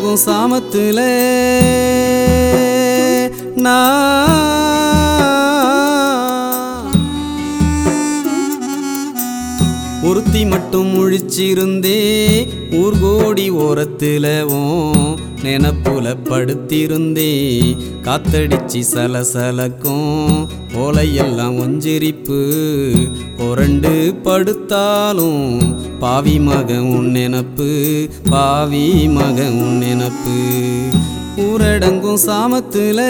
ஊரடங்கும் சாமத்துல நான் ஒருத்தி மட்டும் முழிச்சிருந்தே ஊர்கோடி ஓரத்துலவும் நினப்புல படுத்திருந்தே காத்தடிச்சு சலசலக்கும் ஓலையெல்லாம் ஒஞ்சிரிப்பு புரண்டு படுத்தாலும் பாவி மகன் உன் நினப்பு பாவி மகன் உன் நினப்பு ஊரடங்கும் சாமத்துல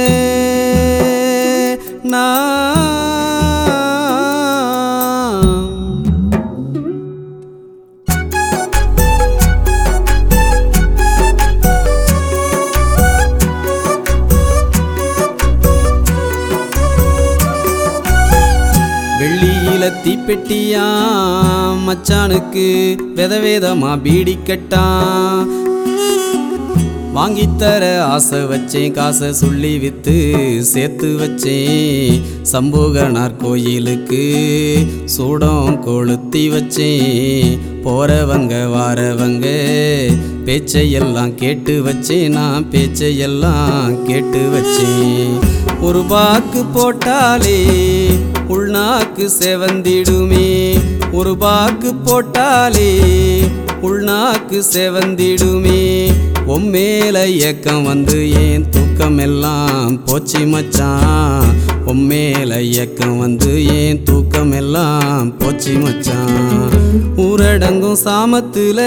நான் வெள்ளியில தீப்பெட்டியா மச்சானுக்கு வித வேதமா பீடி கட்டான் வாங்கித்தர ஆசை வச்சேன் காசை சொல்லி வித்து சேர்த்து வச்சேன் சம்பூகனார் கோயிலுக்கு சூடம் கொளுத்தி வச்சேன் போறவங்க வாரவங்க பேச்சையெல்லாம் கேட்டு வச்சேன் நான் பேச்சையெல்லாம் கேட்டு வச்சேன் ஒரு பாக்கு போட்டாலே உள்நாக்கு செவந்திடுமே ஒரு பாக்கு போட்டாலே உள்நாக்கு செவந்திடுமே உம்மேல ஏக்கம் வந்து ஏன் தூக்கம் எல்லாம் போச்சு மச்சான் உம்மேல ஏக்கம் வந்து ஏன் தூக்கம் எல்லாம் போச்சு மச்சான் ஊரடங்கும் சாமத்துல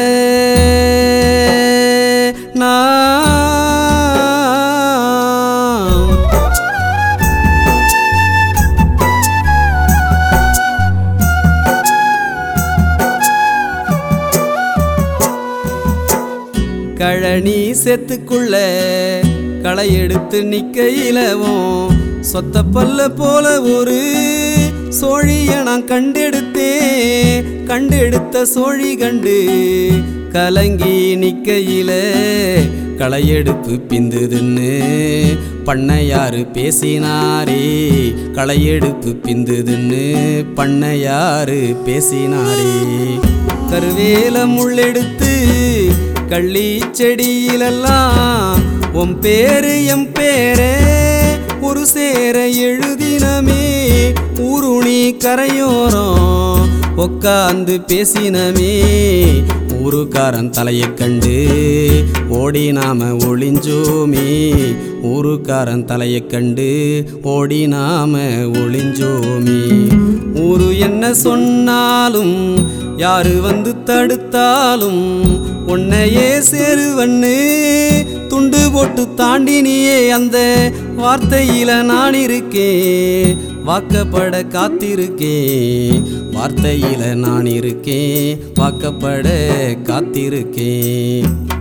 நான் கழனி செத்துக்குள்ள களை எடுத்து நிக்கையிலவும் சொத்த பல்ல போல ஒரு சோழிய நான் கண்டெடுத்தேன் கண்டெடுத்த சோழி கண்டு கலங்கி நிக்கையில களையெடுப்பு பிந்துதுன்னு பண்ணையாரு பேசினாரே களையெடுப்பு பிந்துதுன்னு பண்ணையாரு பேசினாரே கருவேல முள்ளெடுத்து கள்ளி செடியிலெல்லாம் உன் பேரு எம் பேரே ஒரு சேர எழுதினமே ஊருணி கரையோரம் உக்காந்து பேசினமே ஊருக்காரன் தலையை கண்டு ஓடி நாம ஒளிஞ்சோமே ஊருக்காரன் தலையை கண்டு ஓடி நாம ஒளிஞ்சோமே ஊரு என்ன சொன்னாலும் யாரு வந்து தடுத்தாலும் உன்னையே சேருவன்னு துண்டு போட்டு தாண்டினியே அந்த வார்த்தையில நான் இருக்கேன் வாக்கப்பட காத்திருக்கேன் வார்த்தையில நான் இருக்கேன் வாக்கப்பட காத்திருக்கேன்